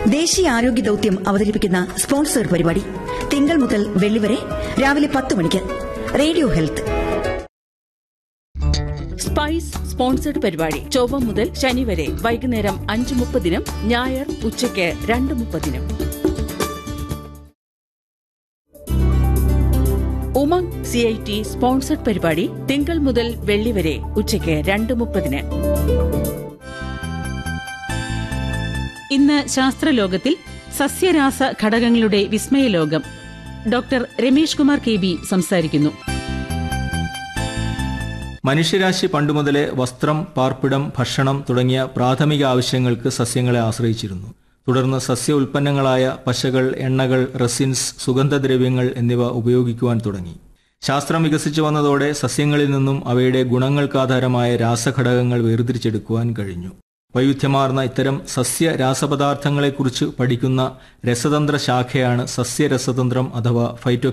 ദേശീയ ആരോഗ്യ ദൌത്യം അവതരിപ്പിക്കുന്ന സ്പോൺസർ പരിപാടി തിങ്കൾ മുതൽ വെള്ളി വരെ രാവിലെ പത്ത് മണിക്ക് റേഡിയോ ഹെൽത്ത് സ്പൈസ് സ്പോൺസർഡ് പരിപാടി ചൊവ്വ മുതൽ ശനി വരെ വൈകുന്നേരം അഞ്ച് മുപ്പതിനും ഞായർ ഉച്ചയ്ക്ക് രണ്ട് മുപ്പതിനും Umang C I T sponsored പരിപാടി തിങ്കൾ മുതൽ വെള്ളി വരെ ഉച്ചയ്ക്ക് രണ്ട് മുപ്പതിന് ഇന്ന് ശാസ്ത്രലോകത്തിൽ സസ്യരാസ ഘടകങ്ങളുടെ വിസ്മയലോകം doctor Ramesh Kumar K B സംസാരിക്കുന്നു മനുഷ്യരാശി പണ്ടുമുതലേ വസ്ത്രം പാർപ്പിടം ഭക്ഷണം തുടങ്ങിയ പ്രാഥമിക ആവശ്യങ്ങൾക്ക് സസ്യങ്ങളെ ആശ്രയിച്ചിരുന്നു തുടർന്ന് സസ്യ ഉൽപ്പന്നങ്ങളായ പശകൾ എണ്ണകൾ റെസിൻസ് സുഗന്ധദ്രവ്യങ്ങൾ എന്നിവ ഉപയോഗിക്കുവാൻ തുടങ്ങി ശാസ്ത്രം വികസിച്ചു വന്നതോടെ സസ്യങ്ങളിൽ നിന്നും അവയുടെ ഗുണങ്ങൾക്കാധാരമായ രാസഘടകങ്ങൾ വേർതിരിച്ചെടുക്കുവാൻ കഴിഞ്ഞു വൈവിധ്യമാർന്ന ഇത്തരം സസ്യ രാസപദാർത്ഥങ്ങളെക്കുറിച്ച് പഠിക്കുന്ന രസതന്ത്ര ശാഖയാണ് സസ്യരസതന്ത്രം അഥവാ ഫൈറ്റോ